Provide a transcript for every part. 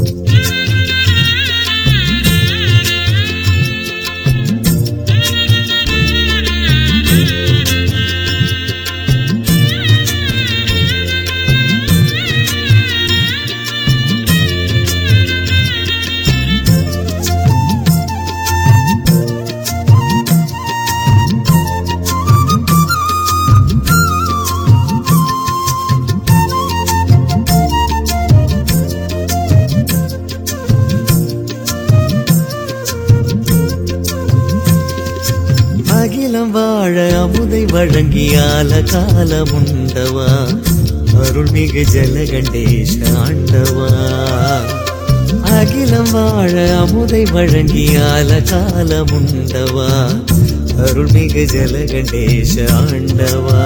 அகிலம் வாழ அமுதை வழங்கியால காலமுண்டவா அருள்மிகு ஜலகண்டேஷ ஆண்டவா அகிலம் வாழ அமுதை வழங்கியால காலமுண்டவா அருள்மிகு ஜலகண்டேஷ ஆண்டவா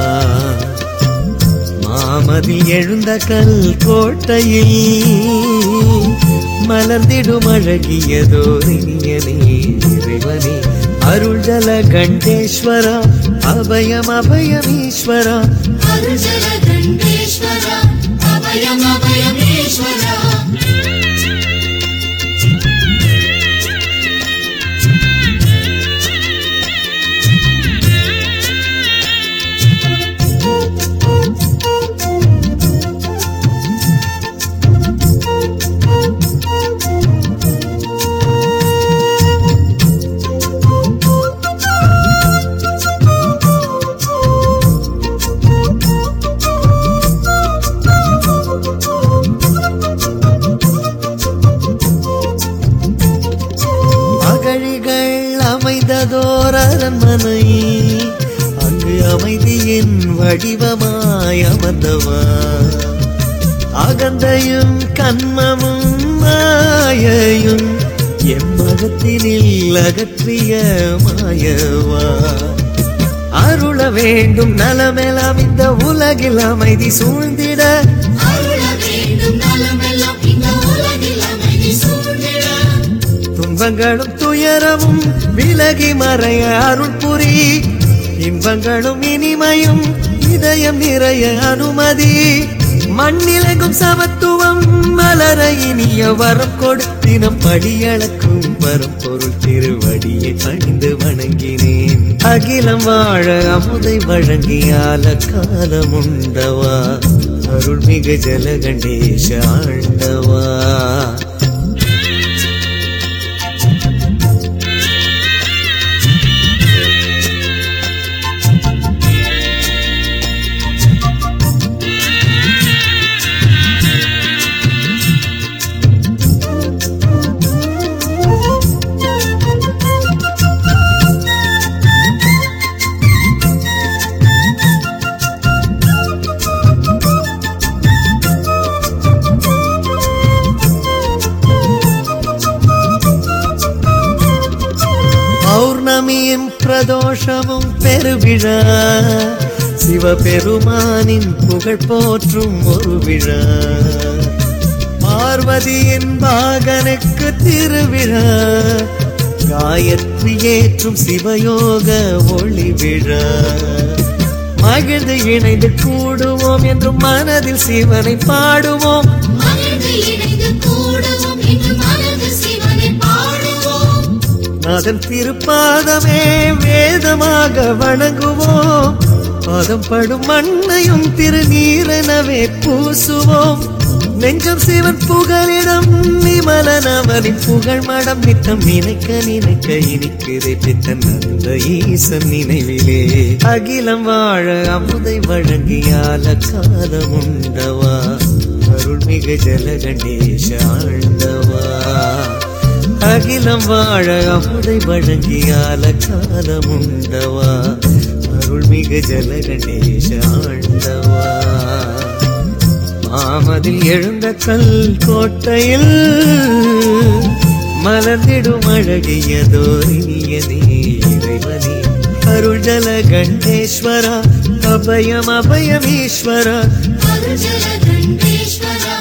மாமதில் எழுந்த கல் கோட்டையில் மலர்ந்திடும் அழகியதோரினியனே இறைவனே அருள் ஜல கண்டேஸ்வரா அபயம் அபயமீஸ்வரா அருஜல கண்டேஸ்வர அபயம் அபயமேஸ்வர மகளிகள் அமைந்ததோர் அரண்மனை அங்கு அமைதியின் வடிவமாய் அமர்ந்தவா அகந்தையும் கண்மமும் மாயையும் எம்மகத்தினில் அகற்றிய மாயவா அருள வேண்டும் நலமெல்லாம் இந்த உலகில் அமைதி சூழ்ந்திட அருள வேண்டும் நலமெல்லாம் இந்த உலகில் அமைதி சூழ்ந்திட துன்பங்களும் துயரமும் விலகி மறைய அருள் புரி இன்பங்களும் இனிமையும் இதயம் நிறைய அனுமதி மண்ணிலெங்கும் சமத்துவம் மலர இனிய வரம் கொடுத்தினம் படியளக்கும் வரம் பொருள் திருவடியை பணிந்து வணங்கினேன் அகிலம் வாழ அமுதை வழங்கியால காலமுண்டவா அருள்மிகு ஜலகண்டேஷ ஆண்டவா பௌர்ணமியின் பிரதோஷமும் பெருவிழா சிவபெருமானின் புகழ் போற்றும் ஒரு விழா பார்வதியின் பாகனுக்கு திருவிழா காயத்ரி ஏற்றும் சிவயோக ஒளி விழா மகிழ்ந்து இணைந்து கூடுவோம் என்று மனதில் சிவனை பாடுவோம் மகிழ்ந்து இணைந்து கூடுவோம் என்று மனது சிவனை பாடுவோம் அதன் திருப்பாதமே வேதமாக வணங்குவோம் பாதம் படும் மண்ணையும் திருநீரெனவே பூசுவோம் நெஞ்சம் சிவன் புகழிடம் நிமலன் அவனின் புகழ் மடம் நித்தம் நினைக்க நினைக்க இனிக்குதை பித்தன் அந்த ஈசன் நினைவிலே அகிலம் வாழ அமுதை வழங்கியால காலம் உண்டவா அருள்மிகு ஜலகண்டேஷ ஆண்டவா அகிலம் வாழ அமுதை வழங்கியால காலம் உண்டவா அருள்மிகு ஜலகண்டேஷ ஆண்டவா மாமதில் எழுந்த கல் கோட்டையில் மலர்ந்திடும் அழகியதோரினியனே இறைவனே அருள் ஜல கண்டேஸ்வரா அபயம் அபயமீஸ்வரா அருஜல கண்டேஸ்வர